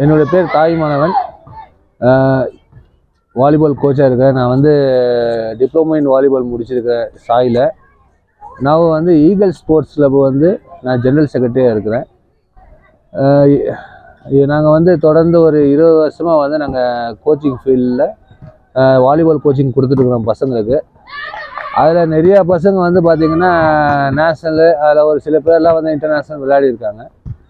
என்னுடைய பேர் தாய்மானவன் வாலிபால் கோச்சாக இருக்கேன் நான் வந்து டிப்ளமோ இன் வாலிபால் முடிச்சிருக்கேன் சாயில் நான் வந்து ஈகல் ஸ்போர்ட்ஸ் கிளப் வந்து நான் ஜெனரல் செக்ரட்டரியாக இருக்கிறேன் நாங்கள் வந்து தொடர்ந்து ஒரு இருபது வருஷமாக வந்து நாங்கள் கோச்சிங் ஃபீல்டில் வாலிபால் கோச்சிங் கொடுத்துட்ருக்குறோம் பசங்களுக்கு அதில் நிறைய பசங்க வந்து பார்த்திங்கன்னா நேஷ்னலு அதில் ஒரு சில பேர்லாம் வந்து இன்டர்நேஷ்னல் விளையாடி இருக்காங்க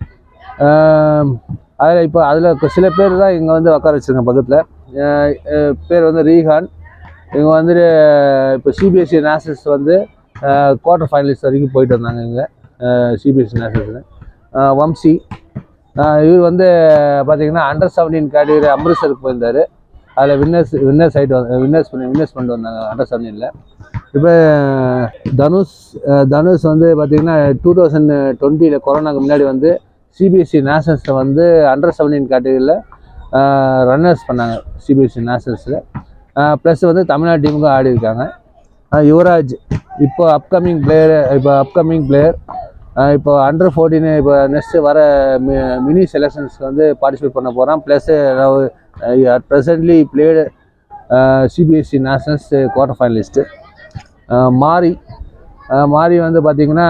அதில் இப்போ அதில் சில பேர் தான் இங்கே வந்து உட்கார வச்சுருக்கேன் பக்கத்தில் பேர் வந்து ரீஹான் இவங்க வந்துட்டு இப்போ சிபிஎஸ்சி நேஷனல்ஸ் வந்து குவார்ட்டர் ஃபைனலிஸ்ட் வரைக்கும் போயிட்டு வந்தாங்க இங்கே சிபிஎஸ்சி நேஷனல்ஸில் வம்சி ஆஹ் இவர் வந்து பார்த்தீங்கன்னா அண்டர் செவன்டீன் கேட்டகரி அம்ரித்சருக்கு போயிருந்தார் அதில் வின்னர்ஸ் வின்னர்ஸ் ஆகிட்டு வந்து வின்னர்ஸ் பண்ணி வின்னர்ஸ் பண்ணிட்டு வந்தாங்க அண்டர் செவன்டீனில் இப்போ தனுஷ் அஹ் தனுஷ் வந்து பார்த்தீங்கன்னா டூ தௌசண்ட் டுவெண்ட்டியில் கொரோனாக்கு முன்னாடி வந்து சிபிஎஸ்சி நேஷனல்ஸில் வந்து அண்டர் செவன்டீன் கேட்டகரியில் ரன்னர்ஸ் பண்ணாங்க சிபிஎஸ்சி நேஷனல்ஸில் ப்ளஸ் வந்து தமிழ்நாடு டீமுக்கும் ஆடி இருக்காங்க அஹ் யுவராஜ் இப்போ அப்கமிங் பிளேயர் இப்போ அப்கமிங் பிளேயர் இப்போ அண்டர் ஃபோர்டீன் இப்போ நெக்ஸ்ட்டு வர மினி செலெக்ஷன்ஸ்க்கு வந்து பார்ட்டிசிபேட் பண்ண போகிறான் plus presently played CBSE nationals quarter finalist மாரி அஹ் மாரி வந்து பார்த்திங்கன்னா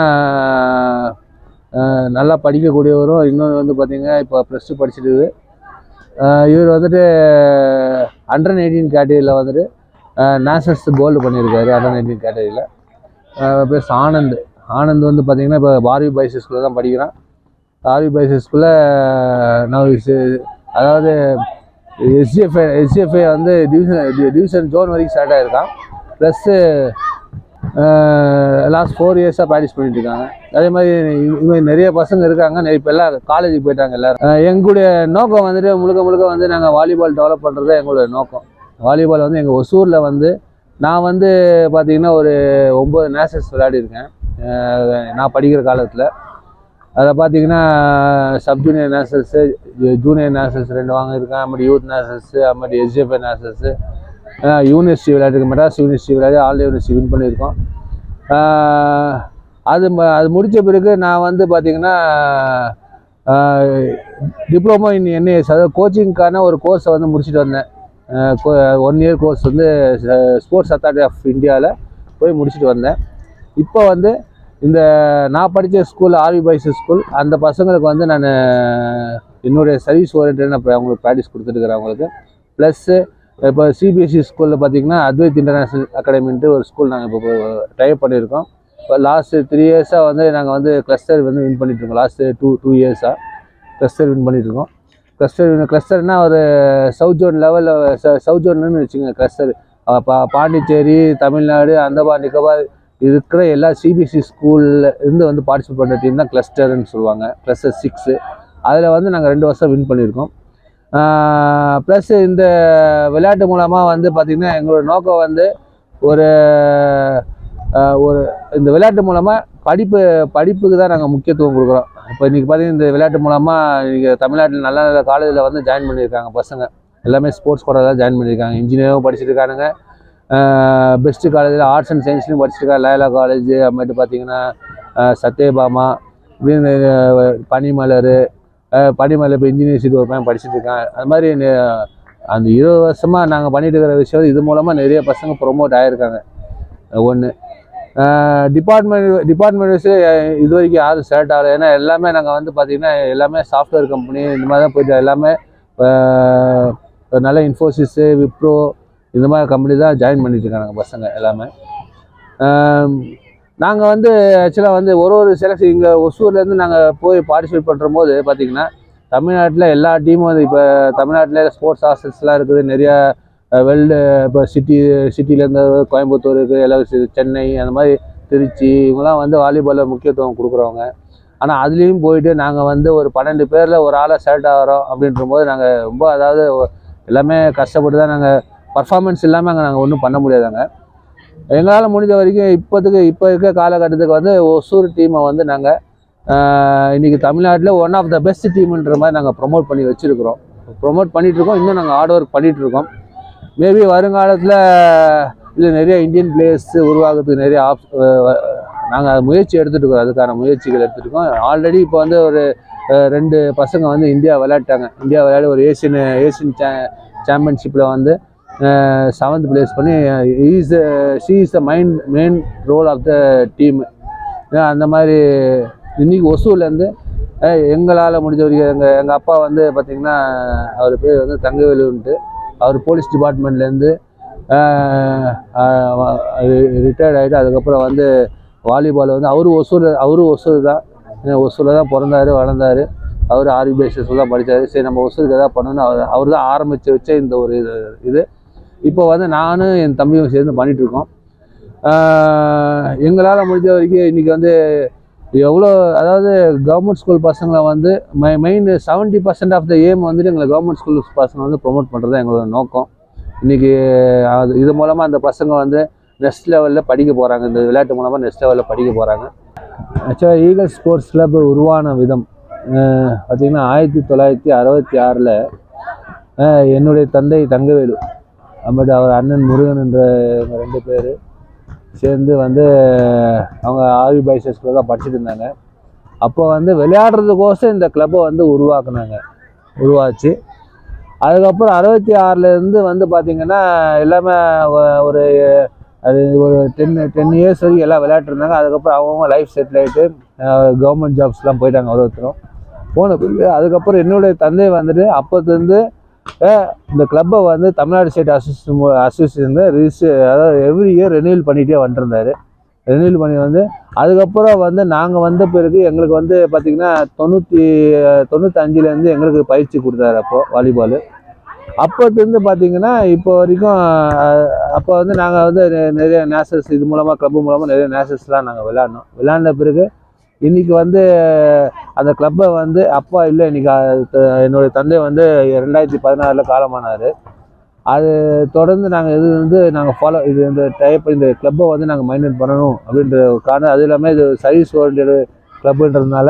அஹ் நல்லா படிக்கக்கூடியவரும் இன்னொன்று வந்து பார்த்திங்கன்னா இப்போ ப்ளஸ் டூ படிச்சுட்டு இவர் வந்துட்டு அண்டர் நைன்டீன் கேட்டகரியில் வந்துட்டு நேஷனல்ஸ் கோல்டு பண்ணியிருக்காரு அண்டர் நைன்டீன் கேட்டகரியில் பேர் ஆனந்த் ஆனந்த் வந்து பார்த்திங்கன்னா இப்போ பார்வி பாய்ஸ் ஸ்கூலில் தான் படிக்கிறான் பார்வி பாய்ஸ் ஸ்கூலில் நான் அதாவது எஸ்ஜிஎஃப்ஏ எஸ்ஜிஎஃப்ஏ வந்து டிவிஷன் டிவிஷன் ஜோன் வரைக்கும் ஸ்டார்ட் ஆகிருக்கான் ப்ளஸ்ஸு லாஸ்ட் ஃபோர் இயர்ஸாக ப்ராக்டிஸ் பண்ணிட்டு இருக்காங்க அதே மாதிரி இவங்க நிறைய பசங்க இருக்காங்க நிறைய இப்போ எல்லாம் காலேஜுக்கு போயிட்டாங்க எல்லாரும் அஹ் எங்களுடைய நோக்கம் வந்துட்டு முழுக்க முழுக்க வந்து நாங்கள் வாலிபால் டெவலப் பண்ணுறது தான் எங்களுடைய நோக்கம் வாலிபால் வந்து எங்கள் ஒசூரில் வந்து நான் வந்து பார்த்திங்கன்னா ஒரு ஒம்பது நேஷனல்ஸ் விளையாடிருக்கேன் அஹ் நான் படிக்கிற காலத்தில் அதில் பார்த்தீங்கன்னா sub junior nationals junior nationals ரெண்டு வாங்கியிருக்கேன் அப்புறம் யூத் நேஷனல்ஸு அப்புறம் எஸ்ஜிஎஃப்ஐ நேஷனல்ஸு யூனிவர்சிட்டி விளையாட்டுக்கு மெட்ராஸ் யூனிவர்சிட்டி விளையாடி ஆல் யூனிவர்சிட்டி வின் பண்ணியிருக்கோம் ஆஹ் அது ம- அது முடித்த பிறகு நான் வந்து பார்த்திங்கன்னா டிப்ளமோ இன் என்ஏஎஸ் அதாவது கோச்சிங்க்கான ஒரு கோர்ஸை வந்து முடிச்சுட்டு வந்தேன் ஒன் இயர் கோர்ஸ் வந்து ஸ்போர்ட்ஸ் அத்தாரிட்டி ஆஃப் இந்தியாவில் போய் முடிச்சுட்டு வந்தேன் இப்போ வந்து இந்த நான் படித்த ஸ்கூல் ஆர்வி பாய்ஸ் ஸ்கூல் அந்த பசங்களுக்கு வந்து நான் என்னுடைய சர்வீஸ் ஓரியன்ட் நான் அவங்களுக்கு ப்ராக்டிஸ் கொடுத்துட்டுருக்கிறேன் அவங்களுக்கு ப்ளஸ்ஸு இப்போ சிபிஎஸ்சி ஸ்கூலில் பார்த்தீங்கன்னா அத்வைத் இன்டர்நேஷ்னல் அகாடமின்ட்டு ஒரு ஸ்கூல் நாங்கள் இப்போ டைப் பண்ணியிருக்கோம் இப்போ லாஸ்ட்டு த்ரீ இயர்ஸாக வந்து நாங்கள் வந்து கிளஸ்டர் வந்து வின் பண்ணிகிட்ருக்கோம் லாஸ்ட்டு டூ டூ இயர்ஸாக கிளஸ்டர் வின் பண்ணிகிட்ருக்கோம் கிளஸ்டர் கிளஸ்டர்னால் ஒரு சவுத் ஜோன் லெவலில் சவுத் ஜோன்னு வச்சுங்க கிளஸ்டர் பா பாண்டிச்சேரி தமிழ்நாடு அந்தமான் நிக்கோபார் இருக்கிற எல்லா சிபிஎஸ்சி ஸ்கூலில் இருந்து வந்து பார்ட்டிசிபேட் பண்ணுற டீம் தான் கிளஸ்டர்னு சொல்லுவாங்க கிளஸ்டர் சிக்ஸு அதில் வந்து நாங்கள் ரெண்டு வருஷம் வின் பண்ணியிருக்கோம் ப்ளஸ் இந்த விளையாட்டு மூலமாக வந்து பார்த்திங்கன்னா எங்களோட நோக்கம் வந்து ஒரு ஆஹ் ஒரு இந்த விளையாட்டு மூலமாக படிப்பு படிப்புக்கு தான் நாங்கள் முக்கியத்துவம் கொடுக்குறோம் இப்போ இன்றைக்கி பார்த்தீங்கன்னா இந்த விளையாட்டு மூலமாக இன்றைக்கி தமிழ்நாட்டில் நல்ல நல்ல காலேஜில் வந்து ஜாயின் பண்ணியிருக்காங்க பசங்க எல்லாமே ஸ்போர்ட்ஸ் கூட தான் ஜாயின் பண்ணியிருக்காங்க இன்ஜினியரும் படிச்சிருக்கானுங்க பெஸ்ட்டு காலேஜில் ஆர்ட்ஸ் அண்ட் சயின்ஸ்லையும் படிச்சிருக்காங்க லேலா காலேஜ் அப்புறமேட்டு பார்த்தீங்கன்னா ஆஹ் சத்யபாமா இப்படின்னு ஆஹ் பனிமலர் ஆஹ் பனிமலை இப்போ இன்ஜினியர்ஷிப் ஒரு பையன் படிச்சுட்டு இருக்கான் அது மாதிரி நெ- அந்த இருபது வருஷமாக நாங்கள் பண்ணிட்டு இருக்கிற விஷயம் இது மூலமாக நிறைய பசங்க ப்ரொமோட் ஆகிருக்காங்க ஒன்று டிபார்ட்மெண்ட் டிபார்ட்மெண்ட் வைஸ் இது வரைக்கும் யாரும் செலக்ட் ஆகலை ஏன்னா எல்லாமே நாங்கள் வந்து பார்த்திங்கன்னா எல்லாமே சாஃப்ட்வேர் கம்பெனி இந்த மாதிரி தான் போயிட்டு எல்லாமே ஆஹ் ஒரு நல்ல இன்ஃபோசிஸு விப்ரோ இந்த மாதிரி கம்பெனி தான் ஜாயின் பண்ணிட்டு இருக்காங்க பசங்க எல்லாமே நாங்கள் வந்து ஆக்சுவலாக வந்து ஒரு ஒரு செலக்ஷன் இங்கே ஒசூர்லேருந்து நாங்கள் போய் பார்ட்டிசிபேட் பண்ணுற போது பார்த்திங்கன்னா தமிழ்நாட்டில் எல்லா டீமும் வந்து இப்போ தமிழ்நாட்டில் ஸ்போர்ட்ஸ் ஹாஸ்டல்ஸ்லாம் இருக்குது நிறையா வெல்டு இப்போ சிட்டி சிட்டிலேருந்து கோயம்புத்தூர் இருக்குது எல்லாம் சி- சென்னை அந்த மாதிரி திருச்சி இவங்கெல்லாம் வந்து வாலிபாலில் முக்கியத்துவம் கொடுக்குறவங்க ஆனால் அதுலேயும் போயிட்டு நாங்கள் வந்து ஒரு பன்னெண்டு பேரில் ஒரு ஆளை செலக்ட் ஆகிறோம் அப்படின்ற போது நாங்கள் ரொம்ப அதாவது ஒ- எல்லாமே கஷ்டப்பட்டு தான் நாங்கள் பர்ஃபார்மன்ஸ் இல்லாமல் அங்கே நாங்கள் ஒன்றும் பண்ண முடியாதாங்க எங்களால் முடிஞ்ச வரைக்கும் இப்போதுக்கு இப்போ இருக்க காலகட்டத்துக்கு வந்து ஒசூர் டீமை வந்து நாங்கள் இன்றைக்கி தமிழ்நாட்டில் ஒன் ஆஃப் த பெஸ்ட் டீம்ன்ற மாதிரி நாங்கள் ப்ரொமோட் பண்ணி வச்சுருக்கிறோம் ப்ரொமோட் பண்ணிகிட்ருக்கோம் இன்னும் நாங்கள் ஹார்ட் ஒர்க் பண்ணிகிட்ருக்கோம் மேபி வருங்காலத்தில் இல்லை நிறைய இந்தியன் பிளேயர்ஸ் உருவாகிறதுக்கு நிறைய ஆப் நாங்கள் முயற்சி எடுத்துகிட்டு இருக்கோம் அதுக்கான முயற்சிகள் எடுத்துகிட்டு இருக்கோம் ஆல்ரெடி இப்போ வந்து ஒரு அஹ், ரெண்டு பசங்க வந்து இந்தியா விளையாட்டாங்க இந்தியா விளையாடி ஒரு ஏசியன் ஏசியன் சே சாம்பியன்ஷிப்பில் வந்து செவன்த் பிளேஸ் பண்ணி is she is the mind main role of the team அந்த மாதிரி இன்னைக்கு ஒசூர்லேருந்து எங்களால் முடிஞ்ச வரைக்கும் எங்கள் எங்கள் அப்பா வந்து பார்த்திங்கன்னா அவர் பேர் வந்து தங்கவேலுன்ட்டு அவர் போலீஸ் டிபார்ட்மெண்ட்லேருந்து ரிட்டையர்ட் ஆகிட்டு அதுக்கப்புறம் வந்து வாலிபால் வந்து அவரும் ஒசூர் அவரும் ஒசூர் தான் ஒசூரில் தான் பிறந்தாரு வளர்ந்தாரு அவர் ஆர்மி பேசஸ் தான் படித்தார் சரி நம்ம ஒசூருக்கு எதாவது பண்ணணும்னு அவர் அவர் தான் ஆரம்பித்து வச்ச இந்த ஒரு இது இது இப்போ வந்து நானும் என் தம்பியும் சேர்ந்து பண்ணிட்டு இருக்கோம் எங்களால் முடிஞ்ச வரைக்கும் இன்றைக்கி வந்து எவ்வளோ அதாவது கவர்மெண்ட் ஸ்கூல் பசங்களை வந்து my main seventy percent of the aim வந்துட்டு எங்களை கவர்மெண்ட் ஸ்கூல் பசங்களை வந்து ப்ரொமோட் பண்ணுறது தான் எங்களோட நோக்கம் இன்றைக்கி அது இது மூலமாக அந்த பசங்க வந்து நெக்ஸ்ட் லெவலில் படிக்க போகிறாங்க இந்த விளையாட்டு மூலமாக நெக்ஸ்ட் லெவலில் படிக்க போகிறாங்க ஆக்சுவலாக ஈகல் ஸ்போர்ட்ஸ் கிளப் உருவான விதம் அஹ் பார்த்திங்கன்னா ஆயிரத்தி தொள்ளாயிரத்தி அறுபத்தி ஆறில் என்னுடைய தந்தை தங்கவேலு பட் அவர் அண்ணன் முருகன் என்ற இவங்க ரெண்டு பேர் சேர்ந்து வந்து அவங்க ஆர்வி பாய்ஸ் ஸ்கூலில் தான் படிச்சுட்டு இருந்தாங்க அப்போ வந்து விளையாடுறதுக்கோசம் இந்த கிளப்பை வந்து உருவாக்குனாங்க உருவாச்சு அதுக்கப்புறம் அறுபத்தி ஆறுலேருந்து வந்து பார்த்திங்கன்னா எல்லாமே ஒ- ஒரு அது ஒரு டென் டென் இயர்ஸ் வரைக்கும் எல்லாம் விளையாட்டுருந்தாங்க அதுக்கப்புறம் அவங்கவுங்க லைஃப் செட்டில் ஆகிட்டு கவர்மெண்ட் ஜாப்ஸ்லாம் போயிட்டாங்க ஒரு ஒருத்தரும் போன பிறகு அதுக்கப்புறம் என்னுடைய தந்தை வந்துட்டு அப்போத்துலேருந்து இந்த கிளப்பை வந்து Tamil Nadu state association association register அதாவது எவ்ரி இயர் ரெனியூல் பண்ணிகிட்டே வந்துருந்தாரு ரெனியூல் பண்ணி வந்து அதுக்கப்புறம் வந்து நாங்கள் வந்த பிறகு எங்களுக்கு வந்து பார்த்திங்கன்னா தொண்ணூற்றி தொண்ணூத்தஞ்சுலேருந்து எங்களுக்கு பயிற்சி கொடுத்தாரு அப்போது வாலிபால் அப்போத்துலேருந்து பார்த்தீங்கன்னா இப்போ வரைக்கும் அஹ், அப்போ வந்து நாங்கள் வந்து நெ- நிறைய நேஷனல்ஸ் இது மூலமாக கிளப் மூலமாக நிறைய நேஷனல்ஸ்லாம் நாங்கள் விளையாடினோம் விளையாண்ட பிறகு இன்றைக்கி வந்து அந்த கிளப்பை வந்து அப்பா இல்லை இன்றைக்கி என்னுடைய தந்தை வந்து ரெண்டாயிரத்தி பதினாறில் காலமானார் அது தொடர்ந்து நாங்கள் இது வந்து நாங்கள் ஃபாலோ இது இந்த டைப் இந்த கிளப்பை வந்து நாங்கள் மைண்டட் பண்ணணும் அப்படின்ற ஒரு காரணம் அது இல்லாமல் இது சர்வீஸ் ஓரியன்ட் கிளப்புன்றதுனால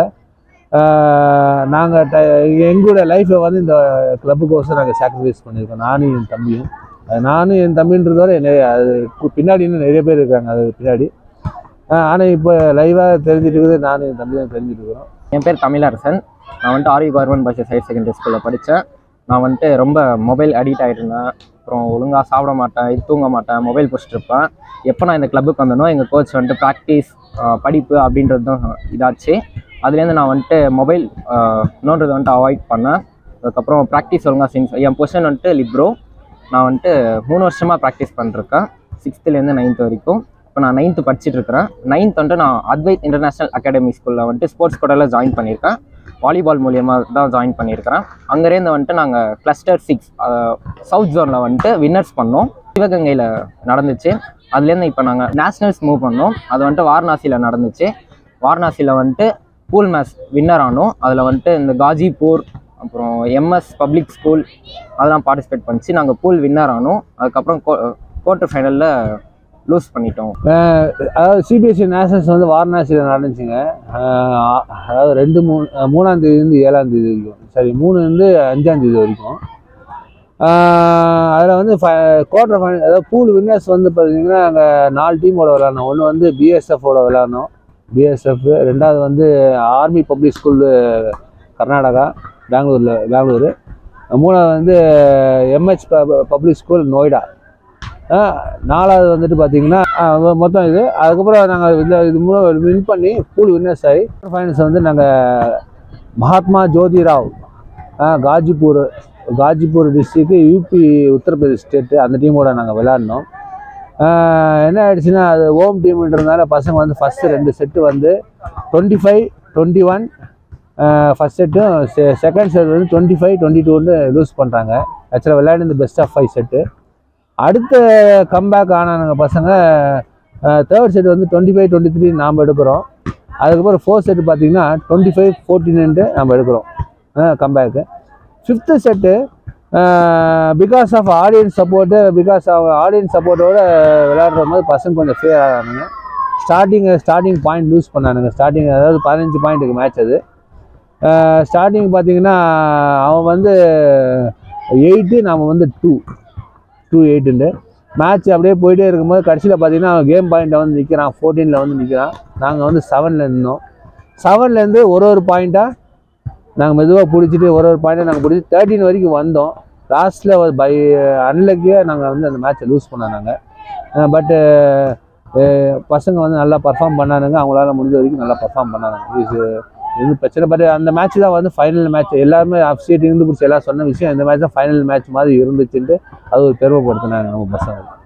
நாங்கள் எங்களோட லைஃப்பை வந்து இந்த கிளப்புக்கோசம் நாங்கள் சாக்ரிஃபைஸ் பண்ணியிருக்கோம் நானும் என் தம்பியும் அது நானும் என் தம்பின்றதோட நிறைய அது கு- பின்னாடி இன்னும் நிறைய பேர் இருக்காங்க அது பின்னாடி ஆனால் இப்போ லைவாக தெரிஞ்சுட்டு இருக்குது நானும் என் தம்பி தான் தெரிஞ்சுட்டு இருக்கிறோம் என் பேர் தமிழரசன் நான் வந்துட்டு RV government boys higher secondary ஸ்கூலில் படித்தேன் நான் வந்துட்டு ரொம்ப மொபைல் அடிக்ட் ஆகிட்டு இருந்தேன் அப்புறம் ஒழுங்காக சாப்பிட மாட்டேன் இது தூங்க மாட்டேன் மொபைல் பிடிச்சிட்டு இருப்பேன் எப்போ நான் இந்த கிளப்புக்கு வந்தனோ எங்கள் கோச் வந்துட்டு ப்ராக்டிஸ் படிப்பு அப்படின்றது தான் இதாச்சு அதுலேருந்து நான் வந்துட்டு மொபைல் நோன்றதை வந்துட்டு அவாய்ட் பண்ணேன் அதுக்கப்புறம் ப்ராக்டிஸ் ஒழுங்காக செஞ்சு என் பொசிஷன் வந்துட்டு லிப்ரோ நான் வந்துட்டு மூணு வருஷமாக ப்ராக்டிஸ் பண்ணிருக்கேன் சிக்ஸ்த்துலேருந்து நைன்த் வரைக்கும் இப்போ நான் நைன்த்து படிச்சுட்டு இருக்கிறேன் நைன்த் வந்துட்டு நான் அத்வைத் இன்டர்நேஷனல் அகாடமி ஸ்கூலில் வந்துட்டு ஸ்போர்ட்ஸ் கோட்டாவில் ஜாயின் பண்ணியிருக்கேன் வாலிபால் மூலியமாக தான் ஜாயின் பண்ணியிருக்கிறேன் அங்கேருந்து வந்துட்டு நாங்கள் கிளஸ்டர் சிக்ஸ் சவுத் ஜோனில் வந்துட்டு வின்னர்ஸ் பண்ணோம் சிவகங்கையில் நடந்துச்சு அதுலேருந்து இப்போ நாங்கள் நேஷ்னல்ஸ் மூவ் பண்ணோம் அது வந்துட்டு வாரணாசியில் நடந்துச்சு வாரணாசியில் வந்துட்டு பூல் மேட்ச் வின்னர் ஆனோம் அதில் வந்துட்டு இந்த காஜிபூர் அப்புறம் எம்எஸ் பப்ளிக் ஸ்கூல் அதெல்லாம் பார்ட்டிசிபேட் பண்ணிச்சு நாங்கள் பூல் வின்னர் ஆனோம் அதுக்கப்புறம் குவார்ட்டர் ஃபைனலில் லூஸ் பண்ணிட்டோம் அதாவது சிபிஎஸ்சி நேஷனல்ஸ் வந்து வாரணாசியில் நடந்துச்சுங்க ஆஹ் அதாவது ரெண்டு மூணு அஹ் மூணாம் தேதியிலேருந்து ஏழாம் தேதி வரைக்கும் சரி மூணுலேருந்து அஞ்சாம் தேதி வரைக்கும் அதில் வந்து குவார்டர் ஃபைனல் அதாவது பூல் வின்னர்ஸ் வந்து பார்த்தீங்கன்னா அங்கே நாலு டீமோட விளாட்னோம் ஒன்று வந்து பிஎஸ்எஃபோட விளாட்னோம் பிஎஸ்எஃப் ரெண்டாவது வந்து ஆர்மி பப்ளிக் ஸ்கூல் கர்நாடகா பெங்களூரில் பெங்களூரு மூணாவது வந்து MH public school Noida ah நாலாவது வந்துட்டு பார்த்தீங்கன்னா ஆஹ் மொ- மொத்தம் இது அதுக்கப்புறம் நாங்கள் இந்த இது மூலம் வின் பண்ணி பூல் வின்னர்ஸ் ஆகி ஃபைனல்ஸ் வந்து நாங்கள் Mahatma Jyotirao ah Ghazipur Ghazipur district UP Uttar Pradesh state அந்த டீமோட நாங்கள் விளையாடினோம் ஆஹ் என்ன ஆயிடுச்சுன்னா அது ஹோம் டீம்ன்றதுனால பசங்க வந்து ஃபஸ்ட்டு ரெண்டு செட்டு வந்து twenty five twenty one first செட்டும் செகண்ட் செட் வந்து டுவெண்ட்டி ஃபைவ் டுவெண்ட்டி டூன்னு லூஸ் பண்ணுறாங்க ஆக்சுவலாக விளையாடி இந்த பெஸ்ட் ஆஃப் ஃபைவ் செட்டு அடுத்த கம்பேக் ஆனானுங்க பசங்க தேர்ட் செட் வந்து டுவெண்ட்டி ஃபைவ் டுவெண்ட்டி த்ரீ நாம் எடுக்கிறோம் அதுக்கப்புறம் ஃபோர்த் செட் பார்த்தீங்கன்னா டுவெண்ட்டி ஃபைவ் ஃபோர்டீன்ட்டு நம்ம எடுக்கிறோம் comeback fifth set because of audience support because of audience சப்போர்ட்டோட விளையாடுற போது பசங்க கொஞ்சம் ஃபேர் ஆனானுங்க starting starting point lose பண்ணானுங்க starting அதாவது பதினஞ்சு பாயிண்ட்டுக்கு மேட்ச் அது ஸ்டார்டிங் பார்த்தீங்கன்னா அவன் வந்து எயிட்டு நாம் வந்து டூ டூ எயிட்டுண்டு மேட்ச் அப்படியே போயிட்டே இருக்கும்போது கடைசியில் பார்த்தீங்கன்னா அவன் கேம் பாயிண்ட்டில் வந்து நிற்கிறான் ஃபோர்டீனில் வந்து நிற்கிறான் நாங்கள் வந்து செவனில் இருந்தோம் செவன்லேருந்து ஒரு ஒரு பாயிண்ட்டாக நாங்கள் மெதுவாக பிடிச்சிட்டு ஒரு ஒரு பாயிண்ட் நாங்கள் பிடிச்சி தேர்ட்டின் வரைக்கும் வந்தோம் லாஸ்ட்டில் பை அன்லக்கியாக நாங்கள் வந்து அந்த மேட்ச்சை லூஸ் பண்ணோம் நாங்கள் பட்டு பசங்க வந்து நல்லா பர்ஃபார்ம் பண்ணானுங்க அவங்களால முடிஞ்ச வரைக்கும் நல்லா பர்ஃபார்ம் பண்ணாங்க இது எதுவும் பிரச்சனை பட் அந்த மேட்ச் தான் வந்து ஃபைனல் மேட்ச் எல்லாருமே அப்சேட் இருந்து பிடிச்சி எல்லாம் சொன்ன விஷயம் இந்த மேட்ச் தான் ஃபைனல் மேட்ச் மாதிரி இருந்துச்சுன்ட்டு அது ஒரு பெருமைப்படுத்தினாங்க நம்ம பசங்க